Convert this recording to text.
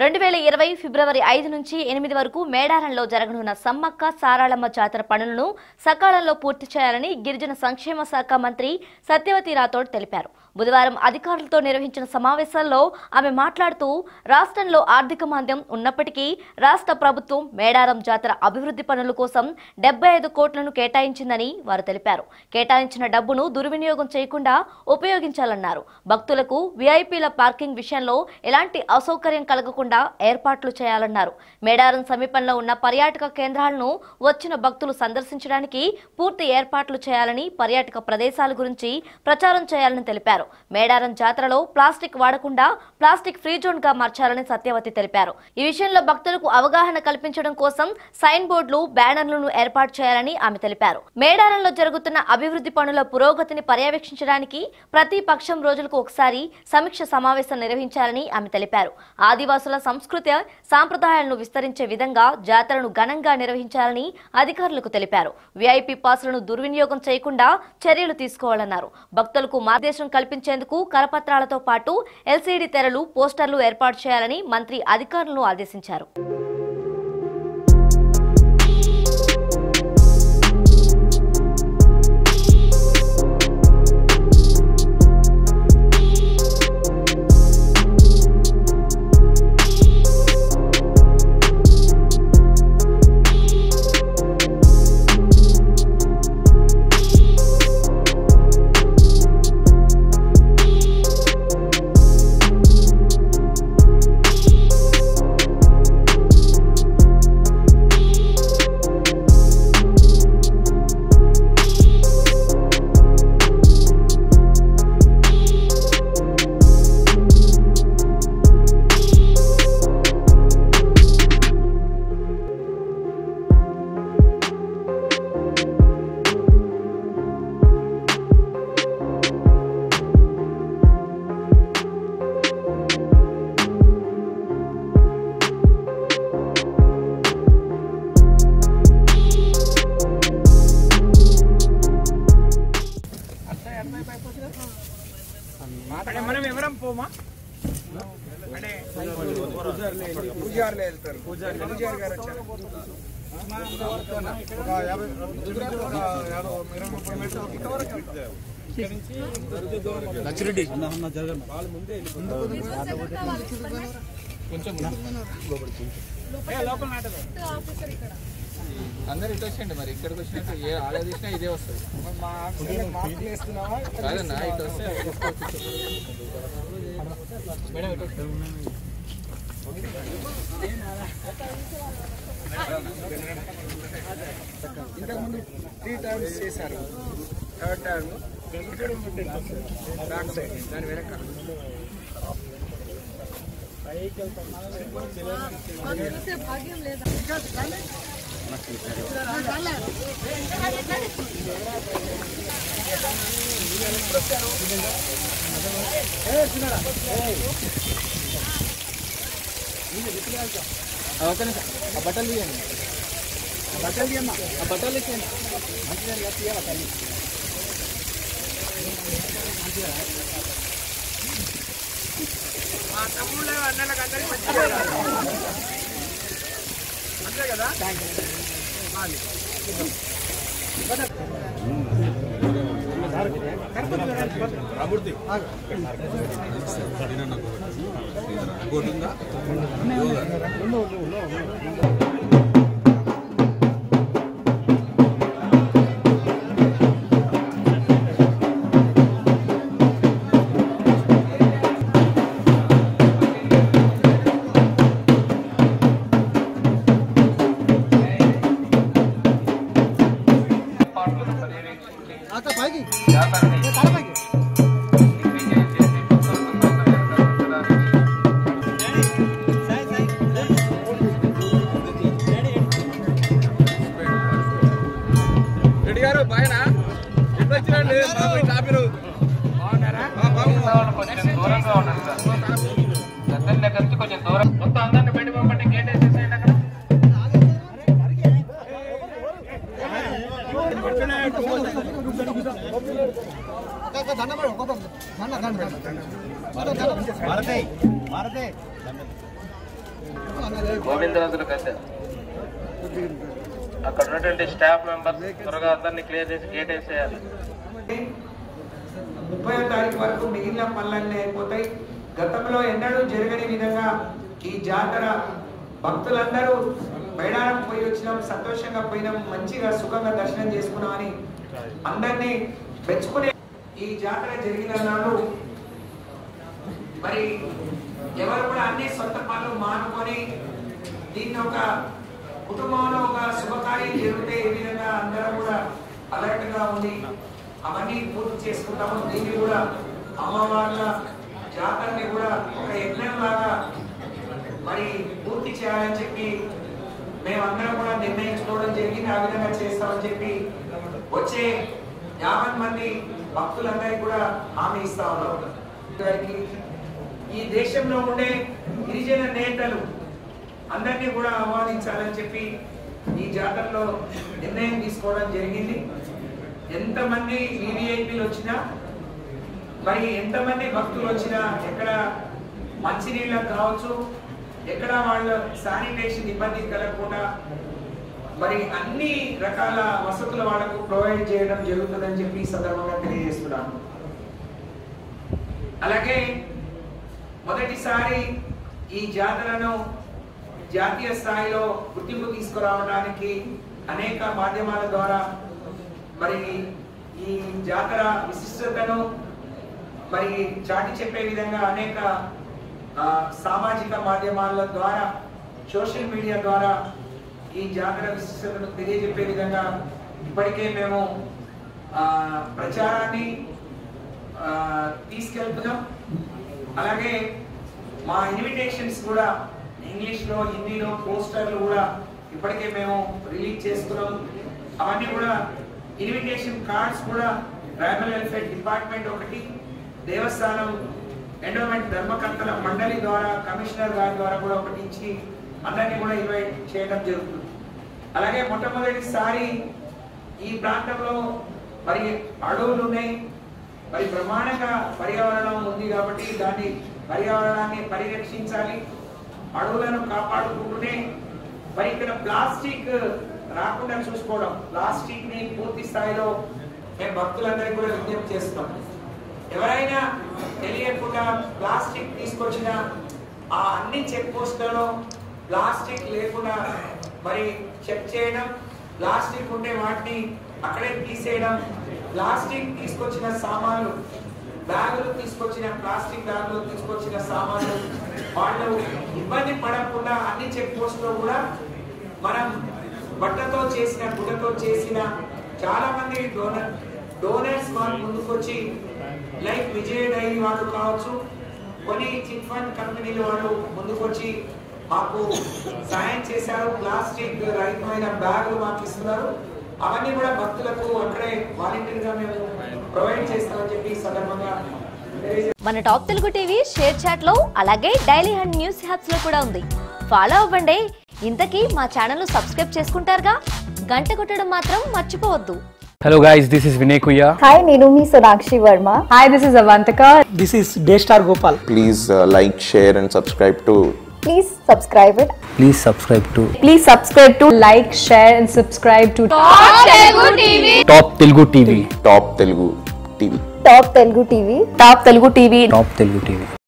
రెండు వేల ఇరవై ఫిబ్రవరి ఐదు నుంచి ఎనిమిది వరకు మేడారంలో జరగనున్న సమ్మక్క సారాళమ్మ జాతర పనులను సకాలంలో పూర్తి చేయాలని గిరిజన సంక్షేమ శాఖ మంత్రి సత్యవతి రాథోడ్ తెలిపారు బుధవారం అధికారులతో నిర్వహించిన సమావేశంలో ఆమె మాట్లాడుతూ రాష్ట్రంలో ఆర్థిక మాంద్యం ఉన్నప్పటికీ రాష్ట్ర ప్రభుత్వం మేడారం జాతర అభివృద్ధి పనుల కోసం డెబ్బై ఐదు కోట్లను కేటాయించిందని వారు తెలిపారు కేటాయించిన డబ్బును దుర్వినియోగం చేయకుండా ఉపయోగించాలన్నారు భక్తులకు విఐపీల పార్కింగ్ విషయంలో ఎలాంటి అసౌకర్యం కలగకుండా ఏర్పాట్లు చేయాలన్నారు మేడారం సమీపంలో ఉన్న పర్యాటక కేంద్రాలను వచ్చిన భక్తులు సందర్శించడానికి పూర్తి ఏర్పాట్లు చేయాలని పర్యాటక ప్రదేశాల గురించి ప్రచారం చేయాలని తెలిపారు మేడారం జాతరలో ప్లాస్టిక్ వాడకుండా ప్లాస్టిక్ ఫ్రీ జోన్ గా మార్చాలని సత్యవతి తెలిపారు ఈ విషయంలో భక్తులకు అవగాహన కల్పించడం కోసం సైన్ బోర్డులు బ్యానర్లను ఏర్పాటు చేయాలని ఆమె తెలిపారు మేడారంలో జరుగుతున్న అభివృద్ధి పనుల పురోగతిని పర్యవేక్షించడానికి ప్రతి పక్షం రోజులకు ఒకసారి సమీక్ష సమావేశం నిర్వహించాలని ఆమె తెలిపారు ఆదివాసుల సంస్కృతి సాంప్రదాయాలను విస్తరించే విధంగా జాతరను ఘనంగా నిర్వహించాలని అధికారులకు తెలిపారు విఐపి పాసులను దుర్వినియోగం చేయకుండా చర్యలు తీసుకోవాలన్నారు భక్తులకు మార్గదర్శనం కల్పించేందుకు కరపత్రాలతో పాటు ఎల్సీడీ తెరలు పోస్టర్లు ఏర్పాటు చేయాలని మంత్రి అధికారులను ఆదేశించారు అంటే మనం ఎవరం పోమా అంటే పూజారులు వెళ్తారు పూజారి గారు వచ్చారు ఒక యాభై ఒక యాభై ఇరవై ముప్పై మీటర్లు ఇంతవరకు లచ్చిరెడ్డి ఏ, లోపల నాటదు అందరు ఇటు వచ్చేయండి మరి ఇక్కడికి వచ్చినట్టు ఏ ఆలయ తీసినా ఇదే వస్తుంది మా ఆఫీసర్ మార్కులు వేస్తున్నావా కాదన్నా ఇటు వస్తే మేడం ఇటు వస్తే ఇంతకుముందు త్రీ టర్మ్స్ చేశారు థర్డ్ టర్మ్ బ్యాక్ సైడ్ దాని వెనక ఓకే ఆ బట్టలు తీయండి ఆ బట్టలు తీయమ్మా ఆ బట్టలు తీసేయండి మంచిగా తీయాలి తల్లి మా తమ్ముళ్ళు అన్నలకు అందరికి మంచిగా అంతే కదా రెడ్డి గారు బాయనా ఎప్పుడు వచ్చినండి బాబు ఇట్లా ఆపిరు బాగున్నారా కొంచెం దూరంగా ఉండండి సార్ గద్దెల దగ్గర నుంచి కొంచెం దూరం మొత్తం అందరిని బయట పంపండి గేట్ వేసేసేయండి అక్కడ భారతే భారతే గోవిందరాజుల గద్దె అక్కడ ఉన్నటువంటి స్టాఫ్ మెంబర్స్ త్వరగా అందరినీ క్లియర్ చేసి గేట్ వేసేయాలి ముప్పై తారీఖు వరకు మిగిలిన పనులన్నీ అయిపోతాయి గతంలో ఎన్నడూ జరగని విధంగా ఈ జాతర భక్తులందరూ మేడారం పోయి వచ్చినాం సంతోషంగా పోయినాం మంచిగా సుఖంగా దర్శనం చేసుకున్నామని అందరినీ మెచ్చుకునే ఈ జాతర జరిగిన నాడు మరి ఎవరు కూడా అన్ని సొంత పనులు మానుకొని దీన్ని ఒక కుటుంబంలో ఒక శుభకార్యం జరిగితే ఈ విధంగా అందరం కూడా అలర్ట్ గా ఉండి అవన్నీ పూర్తి చేసుకుంటాము దీన్ని కూడా అమ్మవార్ల జాతరని కూడా ఒక యజ్ఞం లాగా మరి పూర్తి చేయాలని చెప్పి మేమందరం కూడా నిర్ణయించుకోవడం జరిగింది ఆ విధంగా చేస్తామని చెప్పి వచ్చే యాభై మంది భక్తులందరికీ కూడా హామీ ఇస్తా ఉన్నాం గారికి ఈ దేశంలో ఉండే గిరిజన నేతలు అందరినీ కూడా ఆహ్వానించాలని చెప్పి ఈ జాతరలో నిర్ణయం తీసుకోవడం జరిగింది ఎంతమంది వివిఐపీలు వచ్చినా మరి ఎంతమంది భక్తులు వచ్చినా ఎక్కడ మంచినీళ్ళకు కావచ్చు ఎక్కడ వాళ్ళ శానిటేషన్ ఇబ్బంది కలగకుండా మరి అన్ని రకాల వసతులు వాళ్ళకు ప్రొవైడ్ చేయడం జరుగుతుందని చెప్పి ఈ సందర్భంగా తెలియజేస్తున్నాను అలాగే మొదటిసారి ఈ జాతరను జాతీయ స్థాయిలో గుర్తింపు తీసుకురావడానికి అనేక మాధ్యమాల ద్వారా మరి ఈ జాతర విశిష్టతను మరి చాటి చెప్పే విధంగా అనేక ఆ, సామాజిక మాధ్యమాల ద్వారా సోషల్ మీడియా ద్వారా ఈ జాతర విశిష్టతను తెలియజెప్పే విధంగా ఇప్పటికే మేము ఆ, ప్రచారాన్ని ఆ, తీసుకెళ్తున్నాం అలాగే మా ఇన్విటేషన్స్ కూడా ఇంగ్లీష్లో హిందీలో పోస్టర్లు కూడా ఇప్పటికే మేము రిలీజ్ చేసుకున్నాం అవన్నీ కూడా ఇన్విటేషన్ కార్డ్స్ కూడా ట్రైబల్ వెల్ఫేర్ డిపార్ట్మెంట్ ఒకటి దేవస్థానం ఎండోమెంట్ ధర్మకర్తల మండలి ద్వారా కమిషనర్ గారి ద్వారా కూడా ఒకటి ఇచ్చి అందరినీ కూడా ఇన్వైట్ చేయడం జరుగుతుంది అలాగే మొట్టమొదటిసారి ఈ ప్రాంతంలో మరి అడవులు ఉన్నాయి మరి బ్రహ్మాండంగా పర్యావరణం ఉంది కాబట్టి దాన్ని పర్యావరణాన్ని పరిరక్షించాలి అడవులను కాపాడుకుంటూనే మరి ఇక్కడ ప్లాస్టిక్ రాకుండా చూసుకోవడం ప్లాస్టిక్ ని పూర్తి స్థాయిలో మేము భక్తులందరికీ కూడా విజ్ఞప్తి చేస్తున్నాం ఎవరైనా తెలియకుండా ప్లాస్టిక్ తీసుకొచ్చిన ఆ అన్ని చెక్ పోస్టులలో ప్లాస్టిక్ లేకుండా మరి చెక్ చేయడం ప్లాస్టిక్ ఉంటే వాటిని అక్కడే తీసేయడం ప్లాస్టిక్ తీసుకొచ్చిన సామాన్లు బ్యాగులు తీసుకొచ్చిన ప్లాస్టిక్ బ్యాగులు తీసుకొచ్చిన సామాన్లు వాళ్ళు ఇబ్బంది పడకుండా అన్ని చెక్ పోస్ట్ లో కూడా మనం బట్టతో చేసిన గుడ్డతో చేసిన చాలా మంది డోనర్ డోనర్స్ వాళ్ళు ముందుకొచ్చి లైక్ విజయ డైరీ వాళ్ళు కావచ్చు కొన్ని చిట్ ఫండ్ కంపెనీలు వాళ్ళు ముందుకొచ్చి మాకు సాయం చేశారు ప్లాస్టిక్ రహితమైన బ్యాగులు మాకు ఇస్తున్నారు అవన్నీ కూడా భక్తులకు అక్కడే వాలంటీర్ గా మేము ప్రొవైడ్ చేస్తామని చెప్పి ఈ సందర్భంగా తెలియజే- మన top Telugu TV ShareChat లో అలాగే డైలీ హండ్ న్యూస్ హ్యాప్స్ లో కూడా ఉంది ఫాలో అవ్వండి ఇంతకీ మా ఛానల్ సబ్స్క్రైబ్ చేసుకుంటారుగా గంట కొట్టడం మాత్రం మర్చిపోవద్దు Hello guys, this is Vinay Kuya. Hi, Nirumi Sonakshi Verma. Hi, this is Avantika. This is Daystar Gopal. please uh, like, share, and subscribe to Please subscribe it. Please subscribe to Please subscribe to like, share, and subscribe to Top Telugu TV. Top Telugu TV. Top Telugu TV. Top Telugu TV. Top Telugu TV.